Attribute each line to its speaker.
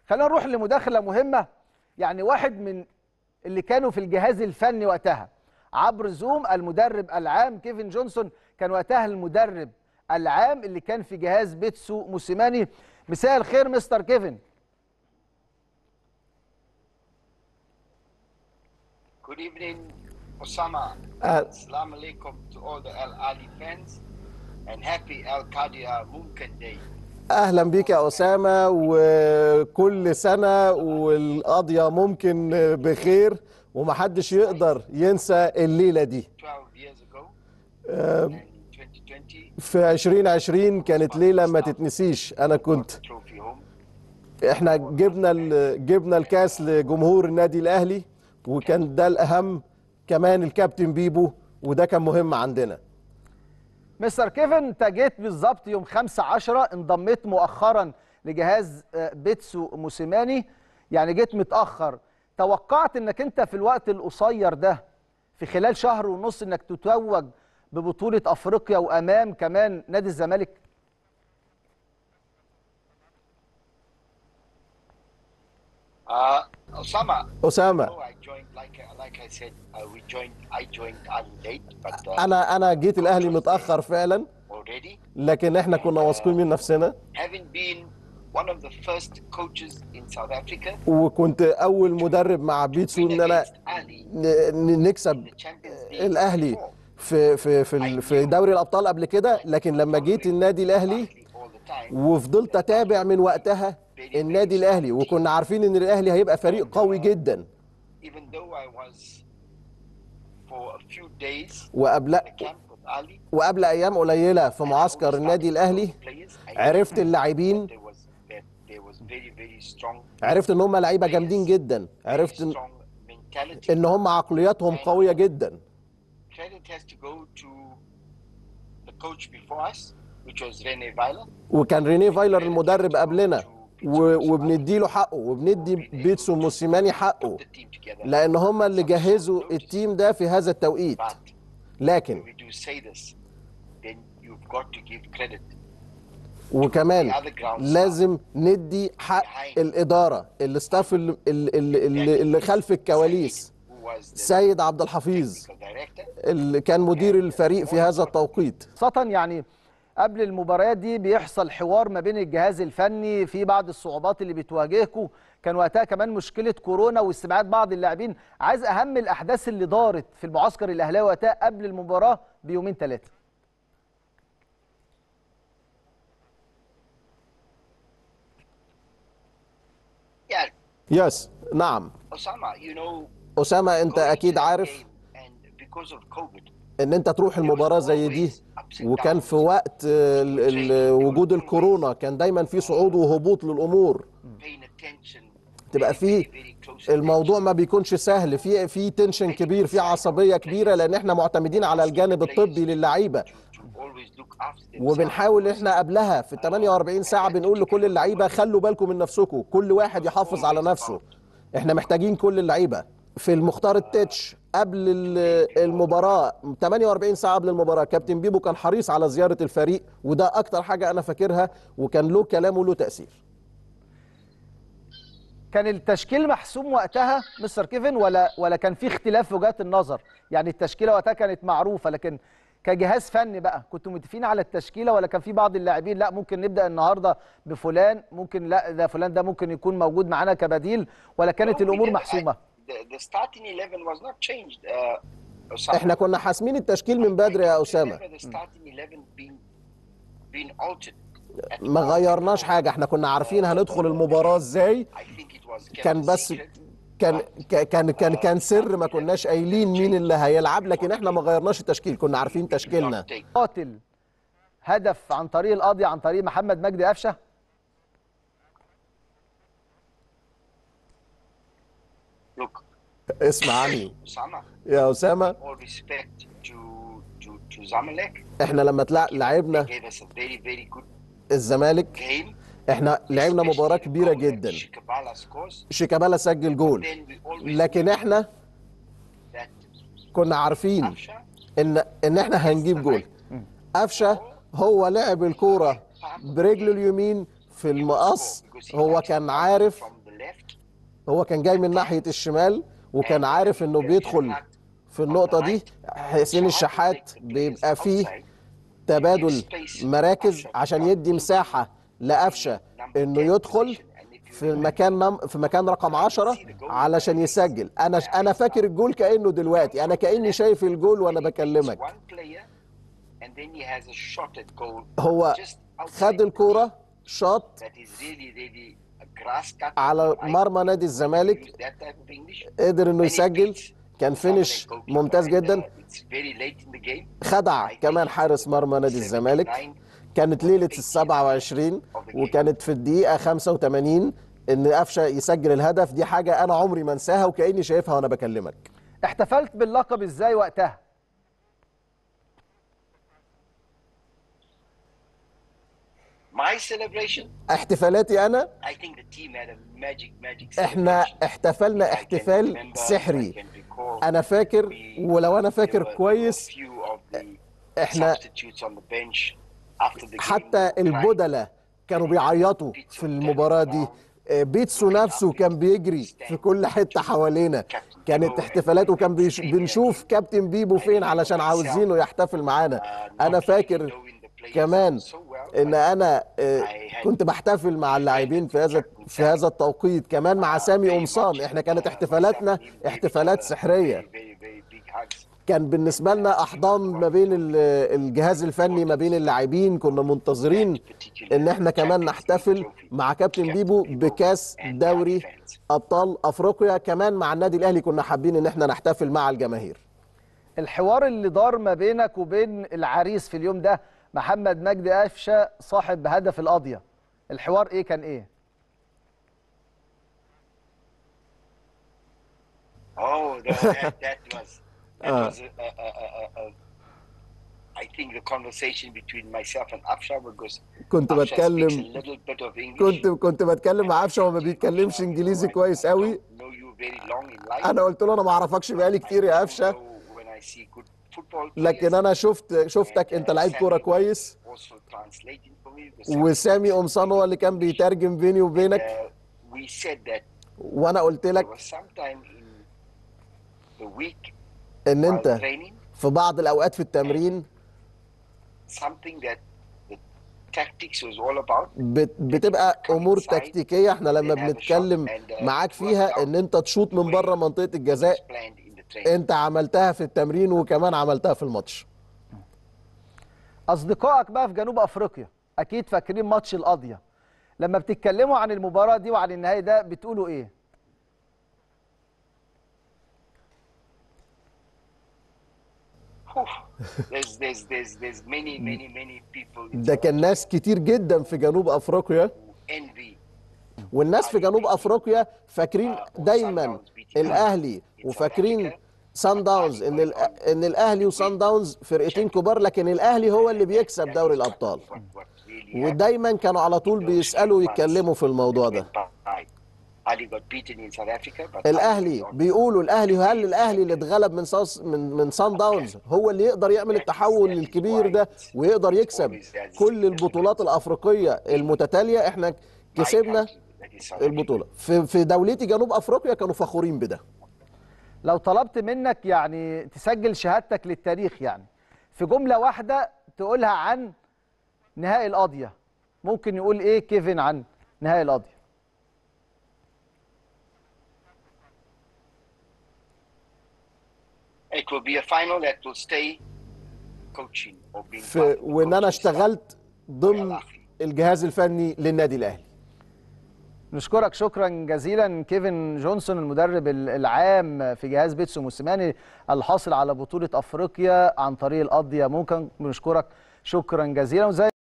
Speaker 1: خلينا نروح لمداخله مهمه يعني واحد من اللي كانوا في الجهاز الفني وقتها عبر زوم المدرب العام كيفن جونسون كان وقتها المدرب العام اللي كان في جهاز بيتسو موسيماني مساء الخير مستر كيفن
Speaker 2: Good evening, Osama.
Speaker 3: Uh,
Speaker 2: Assalamu alaikum to all the Al Ali fans and happy Al Qadiyah Mumkin Day.
Speaker 3: اهلا بيك يا اسامه وكل سنه والقضيه ممكن بخير ومحدش يقدر ينسى الليله دي
Speaker 2: 12 years ago
Speaker 3: آه،
Speaker 2: in 2020,
Speaker 3: في 2020 كانت ليله ما تتنسيش انا كنت
Speaker 2: the trophy home.
Speaker 3: احنا جبنا ال- جبنا الكاس لجمهور النادي الاهلي وكان ده الاهم كمان الكابتن بيبو وده كان مهم عندنا
Speaker 1: مستر كيفن انت جيت بالظبط يوم 5 10 انضميت مؤخرا لجهاز آه، بيتسو موسيماني يعني جيت متاخر توقعت انك انت في الوقت القصير ده في خلال شهر ونص انك تتوج ببطوله افريقيا وامام كمان نادي الزمالك
Speaker 2: Uh, Osama,
Speaker 3: اسامه
Speaker 2: oh, I joined, like, like I said, uh, we joined, I joined Ali late, but uh,
Speaker 3: انا انا جيت الاهلي متاخر فعلا
Speaker 2: already,
Speaker 3: لكن احنا كنا واثقين من نفسنا
Speaker 2: having been one of the first coaches in South Africa,
Speaker 3: وكنت اول مدرب مع بيتسو
Speaker 2: win
Speaker 3: ان انا
Speaker 2: against Ali
Speaker 3: ن- ن- نكسب
Speaker 2: in the Champions League
Speaker 3: الاهلي
Speaker 2: before.
Speaker 3: في في في ال- في دوري الابطال قبل كده لكن لما جيت النادي الاهلي
Speaker 2: Ali all the time.
Speaker 3: وفضلت اتابع من وقتها النادي الاهلي وكنا عارفين ان الاهلي هيبقى فريق قوي جدا
Speaker 2: even though I was for a few days
Speaker 3: وقبل
Speaker 2: in the camp with Ali,
Speaker 3: وقبل ايام قليله في معسكر النادي الاهلي
Speaker 2: players, I
Speaker 3: عرفت
Speaker 2: knew
Speaker 3: اللاعبين
Speaker 2: that there was that there was very very strong,
Speaker 3: عرفت ان هم لعيبه جامدين جدا
Speaker 2: very
Speaker 3: عرفت إن-
Speaker 2: strong mentality.
Speaker 3: ان هم عقلياتهم قويه جدا
Speaker 2: Credit has to go to the coach before us, which was Rene Weiler.
Speaker 3: وكان ريني فايلر المدرب قبلنا و- وبنديله حقه وبندي بيتسو موسيماني حقه
Speaker 2: The team together.
Speaker 3: لان هم اللي جهزوا التيم ده في هذا التوقيت
Speaker 2: But
Speaker 3: لكن
Speaker 2: when we do say this, then you've got to give credit
Speaker 3: وكمان لازم ندي حق الاداره الاستاف اللي, اللي, اللي, اللي خلف الكواليس
Speaker 2: who was the
Speaker 3: سيد عبد الحفيظ
Speaker 2: technical director.
Speaker 3: اللي كان مدير الفريق في هذا التوقيت
Speaker 1: خاصة يعني قبل المباريات دي بيحصل حوار ما بين الجهاز الفني في بعض الصعوبات اللي بتواجهكم كان وقتها كمان مشكلة كورونا واستبعاد بعض اللاعبين عايز أهم الأحداث اللي دارت في المعسكر الأهلاوي وقتها قبل المباراة بيومين ثلاثة
Speaker 2: Yeah,
Speaker 3: يس نعم
Speaker 2: Osama, you know,
Speaker 3: اسامه انت
Speaker 2: going to
Speaker 3: اكيد
Speaker 2: that
Speaker 3: عارف
Speaker 2: game and because of COVID,
Speaker 3: ان انت تروح المباراه زي دي وكان في وقت ال- ال- وجود الكورونا كان دايما في صعود وهبوط للامور
Speaker 2: paying attention,
Speaker 3: تبقى
Speaker 2: very,
Speaker 3: في
Speaker 2: very, very close
Speaker 3: الموضوع
Speaker 2: attention.
Speaker 3: ما بيكونش سهل في في تنشن كبير في عصبيه كبيره لان احنا معتمدين على الجانب الطبي للعيبه
Speaker 2: to, to always look after themselves.
Speaker 3: وبنحاول احنا قبلها في ال 48 ساعه بنقول لكل اللعيبه خلوا بالكم من نفسكم كل واحد يحافظ على نفسه احنا محتاجين كل اللعيبه في المختار التتش قبل ال- المباراه 48 ساعه قبل المباراه كابتن بيبو كان حريص على زياره الفريق وده اكتر حاجه انا فاكرها وكان له كلام وله تاثير
Speaker 1: كان التشكيل محسوم وقتها مستر كيفن ولا ولا كان في اختلاف في وجهات النظر يعني التشكيله وقتها كانت معروفه لكن كجهاز فني بقى كنتوا متفقين على التشكيله ولا كان في بعض اللاعبين لا ممكن نبدا النهارده بفلان ممكن لا ده فلان ده ممكن يكون موجود معانا كبديل ولا كانت
Speaker 2: No, we
Speaker 1: الامور
Speaker 2: didn't.
Speaker 1: محسومه
Speaker 2: I- The, the starting 11 was not changed. Uh, Osama.
Speaker 3: احنا كنا حاسمين التشكيل من بدري يا اسامه
Speaker 2: Remember the starting 11 being, being altered. at
Speaker 3: ما
Speaker 2: all
Speaker 3: غيرناش
Speaker 2: before.
Speaker 3: حاجه احنا كنا عارفين هندخل المباراه ازاي
Speaker 2: I think it was kept
Speaker 3: كان بس
Speaker 2: secret.
Speaker 3: كان كان كان كان سر ما كناش قايلين مين اللي هيلعب لكن احنا ما غيرناش التشكيل كنا عارفين تشكيلنا
Speaker 2: Not take-
Speaker 1: قاتل هدف عن طريق القاضي عن طريق محمد مجدي قفشه
Speaker 2: Look,
Speaker 3: اسمع عني
Speaker 2: Osama,
Speaker 3: يا اسامه
Speaker 2: all respect to to to Zamalek.
Speaker 3: احنا لما تلع-
Speaker 2: They
Speaker 3: لعبنا
Speaker 2: gave us a very very good
Speaker 3: الزمالك
Speaker 2: game.
Speaker 3: احنا لعبنا
Speaker 2: especially
Speaker 3: مباراه
Speaker 2: the
Speaker 3: كبيره
Speaker 2: goal that
Speaker 3: جدا
Speaker 2: Shikabala scores.
Speaker 3: شيكابالا سجل جول
Speaker 2: Then we always
Speaker 3: لكن احنا
Speaker 2: that
Speaker 3: كنا عارفين
Speaker 2: Afsha
Speaker 3: ان ان احنا هنجيب جول قفشه هو لعب الكوره برجله اليمين في المقص هو كان عارف هو كان جاي من ناحيه الشمال وكان عارف انه بيدخل في النقطه دي حسين الشحات بيبقى فيه تبادل مراكز عشان يدي مساحه لقفشه انه يدخل في مكان نم في مكان رقم 10 علشان يسجل انا انا فاكر الجول كانه دلوقتي انا كاني شايف الجول وانا بكلمك هو خد الكوره شاط على مرمى نادي الزمالك قدر انه يسجل كان فينش ممتاز جدا خدع كمان حارس مرمى نادي الزمالك كانت ليله ال 27 وكانت في الدقيقه 85 ان قفشه يسجل الهدف دي حاجه انا عمري ما انساها وكاني شايفها وانا بكلمك
Speaker 1: احتفلت باللقب ازاي وقتها
Speaker 2: My celebration,
Speaker 3: احتفالاتي انا
Speaker 2: I think the team had a magic, magic
Speaker 3: احنا
Speaker 2: celebration.
Speaker 3: احتفلنا
Speaker 2: I can
Speaker 3: احتفال
Speaker 2: remember, I
Speaker 3: سحري
Speaker 2: can recall
Speaker 3: انا فاكر
Speaker 2: we-
Speaker 3: ولو انا
Speaker 2: there
Speaker 3: فاكر
Speaker 2: were- there were
Speaker 3: كويس
Speaker 2: few of the
Speaker 3: احنا
Speaker 2: substitutes on the bench after the game
Speaker 3: حتى
Speaker 2: were crying.
Speaker 3: البدلة كانوا بيعيطوا في المباراة دي آه، بيتسو نفسه كان بيجري في كل حتة حوالينا كانت احتفالات وكان بيش بنشوف كابتن بيبو فين علشان عاوزينه يحتفل معانا انا فاكر كمان ان انا آه، كنت بحتفل مع اللاعبين في هذا في هذا التوقيت كمان مع سامي قمصان احنا كانت احتفالاتنا احتفالات سحرية كان بالنسبة لنا أحضان ما بين ال- الجهاز الفني ما بين اللاعبين كنا منتظرين إن إحنا كمان نحتفل مع كابتن بيبو بكاس دوري أبطال أفريقيا كمان مع النادي الأهلي كنا حابين إن إحنا نحتفل مع الجماهير
Speaker 1: الحوار اللي دار ما بينك وبين العريس في اليوم ده محمد مجدي قفشه صاحب هدف القضيه الحوار ايه كان ايه
Speaker 2: Oh, no, that, that was that
Speaker 3: Uh.
Speaker 2: was a, a, a, a, a, I think the conversation between myself and Afsha because
Speaker 3: كنت
Speaker 2: Afsha speaks a
Speaker 3: بتكلم
Speaker 2: little bit of English.
Speaker 3: كنت كنت بتكلم مع قفشه وما بيتكلمش انجليزي كويس قوي
Speaker 2: I don't know you very long in life.
Speaker 3: انا قلت له انا ما اعرفكش بقالي كتير يا
Speaker 2: I
Speaker 3: قفشه
Speaker 2: know when I see good football
Speaker 3: لكن
Speaker 2: players,
Speaker 3: انا شفت شفتك
Speaker 2: and,
Speaker 3: انت
Speaker 2: uh,
Speaker 3: لعيب كوره
Speaker 2: Sammy
Speaker 3: كويس
Speaker 2: was also translating for me. because
Speaker 3: وسامي قمصان هو اللي كان بيترجم بيني وبينك
Speaker 2: uh, we said that
Speaker 3: وانا قلت
Speaker 2: there
Speaker 3: لك
Speaker 2: was sometime in the week
Speaker 3: ان
Speaker 2: while
Speaker 3: انت
Speaker 2: training
Speaker 3: في بعض الاوقات في التمرين
Speaker 2: something that the tactics was all about
Speaker 3: بت- بتبقى امور تكتيكيه احنا لما بنتكلم معاك فيها ان انت تشوط من بره منطقه
Speaker 2: was
Speaker 3: الجزاء
Speaker 2: planned in the training.
Speaker 3: انت عملتها في التمرين وكمان عملتها في الماتش
Speaker 1: اصدقائك بقى في جنوب افريقيا اكيد فاكرين ماتش القضيه لما بتتكلموا عن المباراه دي وعن النهائي ده بتقولوا ايه
Speaker 2: Whew. there's, there's, there's, there's many, many, many people in
Speaker 3: ده كان ناس كتير جدا في جنوب افريقيا
Speaker 2: who envy
Speaker 3: والناس في جنوب افريقيا فاكرين دايما الاهلي وفاكرين سان داونز ان الأ- ان الاهلي وسان داونز فرقتين كبار لكن الاهلي هو اللي بيكسب دوري الابطال
Speaker 2: what, what really
Speaker 3: ودايما كانوا على طول بيسالوا يتكلموا في الموضوع ده
Speaker 2: Ali got beaten in South Africa, but
Speaker 3: الاهلي بيقولوا الاهلي هل الاهلي اللي اتغلب من صاص من من سان داونز هو اللي يقدر يعمل التحول الكبير ده ويقدر يكسب كل البطولات الافريقيه المتتاليه احنا كسبنا البطوله في في دولتي جنوب افريقيا كانوا فخورين بده
Speaker 1: لو طلبت منك يعني تسجل شهادتك للتاريخ يعني في جمله واحده تقولها عن نهائي القضيه ممكن يقول ايه كيفن عن نهائي القضيه
Speaker 2: It will be a final that will stay coaching or being part
Speaker 3: في
Speaker 2: of the
Speaker 3: وان انا
Speaker 2: coaching staff.
Speaker 3: اشتغلت ضمن الجهاز الفني للنادي الاهلي
Speaker 1: نشكرك شكرا جزيلا كيفن جونسون المدرب العام في جهاز بيتسو موسيماني الحاصل على بطولة أفريقيا عن طريق القضية ممكن بنشكرك شكرا جزيلا وزي